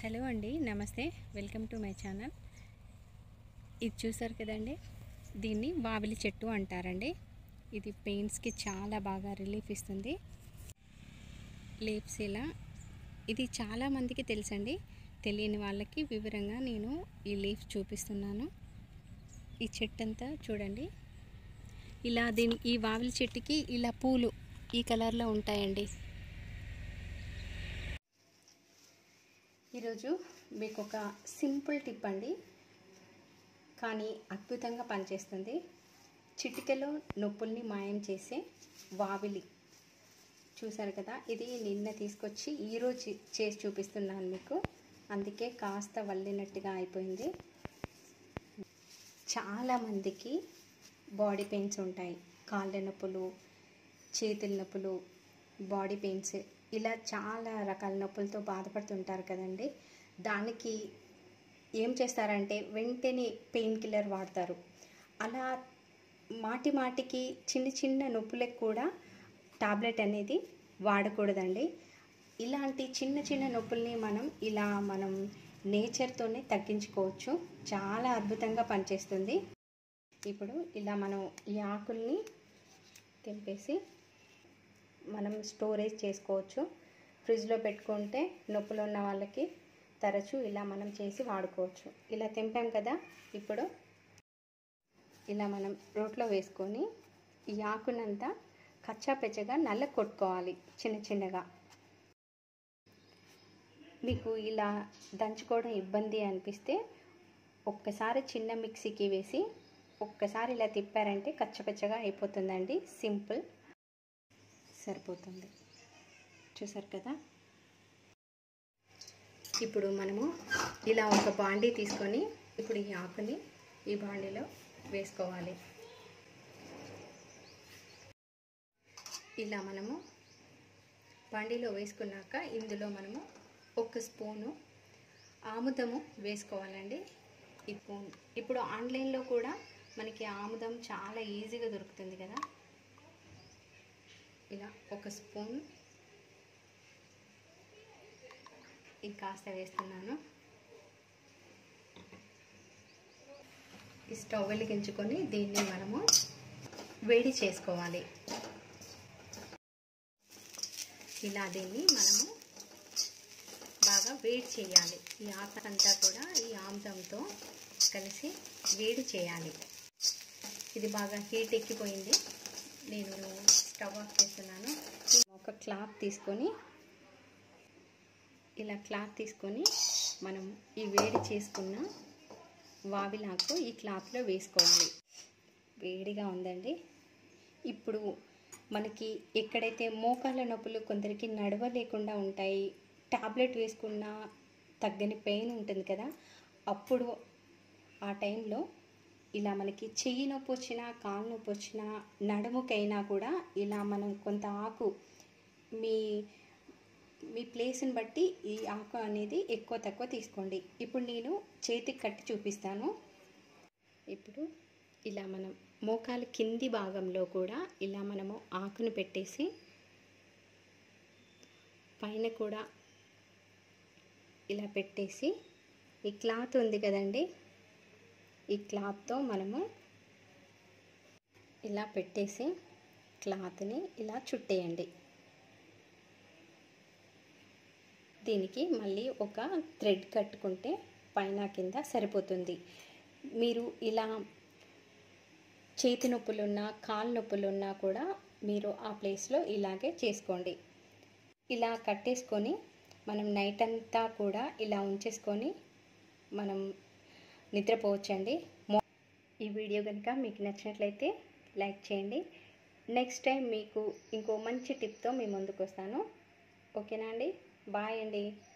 hello అండి నమస్తే welcome to my channel ఇది చూసారు కదండి దీన్ని వావిలి చెట్టు అంటారండి ఇది పెయిన్స్కి చాలా బాగా రిలీఫ్ ఇస్తుంది లేప్స్ ఇలా ఇది చాలా మందికి తెలుసండి తెలియని వాళ్ళకి వివరంగా నేను ఈ లీఫ్ చూపిస్తున్నాను ఈ చెట్టు అంతా చూడండి ఇలా దీని ఈ వావిలి చెట్టుకి ఇలా పూలు ఈ కలర్లో ఉంటాయండి ఈరోజు మీకు ఒక సింపుల్ టిప్ అండి కానీ అద్భుతంగా పనిచేస్తుంది చిటికెలో నొప్పుల్ని మాయం చేసే వావిలి చూసారు కదా ఇది నిన్న తీసుకొచ్చి ఈరోజు చేసి చూపిస్తున్నాను మీకు అందుకే కాస్త వల్లినట్టుగా అయిపోయింది చాలామందికి బాడీ పెయిన్స్ ఉంటాయి కాళ్ళ నొప్పులు చేతుల నొప్పులు బాడీ పెయిన్స్ ఇలా చాలా రకాల నొప్పులతో బాధపడుతుంటారు కదండి దానికి ఏం చేస్తారంటే వెంటనే పెయిన్ కిల్లర్ వాడతారు అలా మాటి మాటికి చిన్న చిన్న నొప్పులకు కూడా టాబ్లెట్ అనేది వాడకూడదండి ఇలాంటి చిన్న చిన్న నొప్పుల్ని మనం ఇలా మనం నేచర్తోనే తగ్గించుకోవచ్చు చాలా అద్భుతంగా పనిచేస్తుంది ఇప్పుడు ఇలా మనం ఈ ఆకుల్ని తెంపేసి మనం స్టోరేజ్ చేసుకోవచ్చు ఫ్రిడ్జ్లో పెట్టుకుంటే నొప్పులు ఉన్న వాళ్ళకి తరచూ ఇలా మనం చేసి వాడుకోవచ్చు ఇలా తెంపాం కదా ఇప్పుడు ఇలా మనం రోట్లో వేసుకొని ఈ ఆకునంతా కచ్చా పెచ్చగా నల్ల కొట్టుకోవాలి చిన్న చిన్నగా మీకు ఇలా దంచుకోవడం ఇబ్బంది అనిపిస్తే ఒక్కసారి చిన్న మిక్సీకి వేసి ఒక్కసారి ఇలా తిప్పారంటే కచ్చపచ్చగా అయిపోతుందండి సింపుల్ సరిపోతుంది చూసారు కదా ఇప్పుడు మనము ఇలా ఒక బాండీ తీసుకొని ఇప్పుడు ఈ ఆకుని ఈ బాండీలో వేసుకోవాలి ఇలా మనము బాండీలో వేసుకున్నాక ఇందులో మనము ఒక స్పూను ఆముదము వేసుకోవాలండి ఈ స్పూన్ ఇప్పుడు ఆన్లైన్లో కూడా మనకి ఆముదం చాలా ఈజీగా దొరుకుతుంది కదా ఇలా ఒక స్పూన్ ఇది కాస్త వేస్తున్నాను ఈ స్టవ్ వెలిగించుకొని దీన్ని మనము వేడి చేసుకోవాలి ఇలా దీన్ని మనము బాగా వేడి చేయాలి ఈ ఆకంతా కూడా ఈ ఆముదంతో కలిసి వేడి చేయాలి ఇది బాగా హీట్ ఎక్కిపోయింది నేను స్టవ్ ఆఫ్ చేస్తున్నాను ఒక క్లాత్ తీసుకొని ఇలా క్లాత్ తీసుకొని మనం ఈ వేడి చేసుకున్న వావిలాకు ఈ క్లాత్లో వేసుకోవాలి వేడిగా ఉందండి ఇప్పుడు మనకి ఎక్కడైతే మోకాళ్ళ నొప్పులు కొందరికి నడవలేకుండా ఉంటాయి టాబ్లెట్ వేసుకున్న తగ్గని పెయిన్ ఉంటుంది కదా అప్పుడు ఆ టైంలో ఇలా మనకి చెయ్యి నొప్పి వచ్చినా కాలు నొప్పి వచ్చినా నడుముకైనా కూడా ఇలా మనం కొంత ఆకు మీ మీ ప్లేస్ని బట్టి ఈ ఆకు అనేది ఎక్కువ తక్కువ తీసుకోండి ఇప్పుడు నేను చేతికి కట్టి చూపిస్తాను ఇప్పుడు ఇలా మనం మోకాలు కింది భాగంలో కూడా ఇలా మనము ఆకును పెట్టేసి పైన కూడా ఇలా పెట్టేసి ఈ క్లాత్ ఉంది కదండి ఈ క్లాత్తో మనము ఇలా పెట్టేసి క్లాత్ని ఇలా చుట్టేయండి దీనికి మళ్ళీ ఒక థ్రెడ్ కట్టుకుంటే పైన కింద సరిపోతుంది మీరు ఇలా చేతి నొప్పులున్నా కాలు నొప్పులున్నా కూడా మీరు ఆ ప్లేస్లో ఇలాగే చేసుకోండి ఇలా కట్టేసుకొని మనం నైట్ అంతా కూడా ఇలా ఉంచేసుకొని మనం నిద్రపోవచ్చండి ఈ వీడియో కనుక మీకు నచ్చినట్లయితే లైక్ చేయండి నెక్స్ట్ టైం మీకు ఇంకో మంచి టిప్తో మీ ముందుకు వస్తాను ఓకేనా అండి బాయ్ అండి